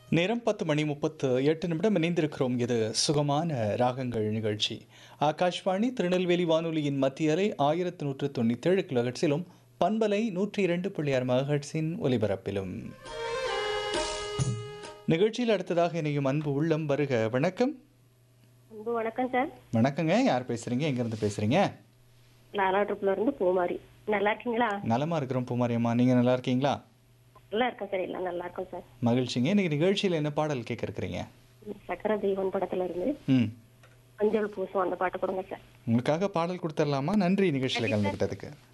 நேரம் பத்து மணி முப்பத்து எட்டு நிமிடம் இணைந்திருக்கிறோம் இது சுகமான ராகங்கள் நிகழ்ச்சி ஆகாஷ்வாணி திருநெல்வேலி வானொலியின் மத்திய அலை ஆயிரத்தி நூற்று தொண்ணூற்றேழு கிலோஹெட்ஸிலும் பண்பலை நூற்றி இரண்டு புள்ளி ஆறு மகஹெட்ஸின் ஒலிபரப்பிலும் நிகழ்ச்சியில் அடுத்ததாக இணையும் அன்பு உள்ளம் வருக வணக்கம் அன்பு வணக்கம் சார் வணக்கங்க யார் பேசுறீங்க எங்கேருந்து பேசுறீங்க லாலாட்ருப்புல இருந்து பூமாரி நல்லா இருக்கீங்களா நலமா இருக்கிறோம் பூமாரியம்மா நீங்க நல்லா இருக்கீங்களா நல்லா இருக்கேன் சார் எல்லாம் நல்லா இருக்கும் சார் மகிழ்ச்சிங்க இன்னைக்கு நிகழ்ச்சியில் என்ன பாடல் கேட்க இருக்கிறீங்க சக்கர தெய்வன் படத்துல இருந்து ம் மஞ்சள் பூசம் அந்த பாட்டு கொடுங்க சார் உங்களுக்காக பாடல் கொடுத்துடலாமா நன்றி நிகழ்ச்சியில் கலந்துக்கிட்டதுக்கு